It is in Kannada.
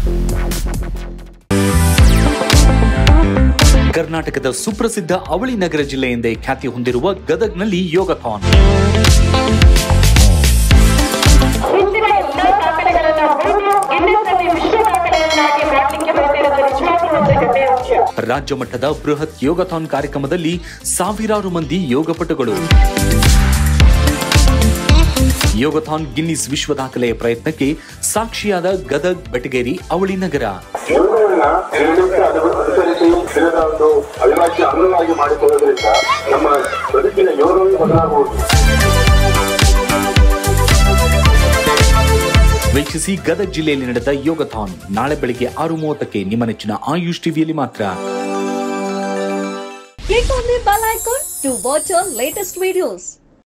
ಕರ್ನಾಟಕದ ಸುಪ್ರಸಿದ್ಧ ಅವಳಿ ನಗರ ಜಿಲ್ಲೆಯೆಂದೇ ಖ್ಯಾತಿ ಹೊಂದಿರುವ ಗದಗ್ನಲ್ಲಿ ಯೋಗಥಾನ್ ಹಿಂದಿನ ಎಲ್ಲಾ ದಾಖಲೆಗಳನ್ನ ಮುರಿದು ಗಿನ್ನೆಸ್ನಲ್ಲಿ ವಿಶ್ವ ದಾಖಲೆಯನ್ನಾಗಿ ಮಾಡಲಿಕ್ಕೆ ಹೊರಟಿರೋದು ನಿಜವಾಗ್ಲೂ ಒಂದು ಹೆಮ್ಮೆಯ ವಿಷಯ ರಾಜ್ಯ ಮಟ್ಟದ ಬೃಹತ್ ಯೋಗಥಾನ್ ಕಾರ್ಯಕ್ರಮದಲ್ಲಿ ಸಾವಿರಾರು ಮಂದಿ ಯೋಗಪಟುಗಳು ಯೋಗಥಾನ್ ಗಿನ್ನಿಸ್ ವಿಶ್ವ ದಾಖಲೆಯ ಪ್ರಯತ್ನಕ್ಕೆ ಸಾಕ್ಷಿಯಾದ ಗದಗ್ ಬೆಟಗೇರಿ ಅವಳಿ ನಗರ ಯೋಗವನ್ನ ದಿನನಿತ್ಯ ಅನು- ಅನುಸರಿಸಿ ದಿನದ ಒಂದು ಅವಿಭಾಜ್ಯ ಅಂಗವಾಗಿ ಮಾಡಿಕೊಳ್ಳೋದ್ರಿಂದ ನಮ್ಮ ಬದುಕಿನ ಯೋಗವೇ ಬದಲಾಗುವುದು ವೀಕ್ಷಿಸಿ ಗದಗ್ ಜಿಲ್ಲೆಯಲ್ಲಿ ನಡೆದ ಯೋಗಥಾನ್ ನಾಳೆ ಬೆಳಿಗ್ಗೆ ಆರು ಮೂವತ್ತಕ್ಕೆ ನಿಮ್ಮ ನೆಚ್ಚಿನ ಆಯುಷ್ ಟಿವಿಯಲ್ಲಿ ಮಾತ್ರ Click on the bell icon to watch our latest videos.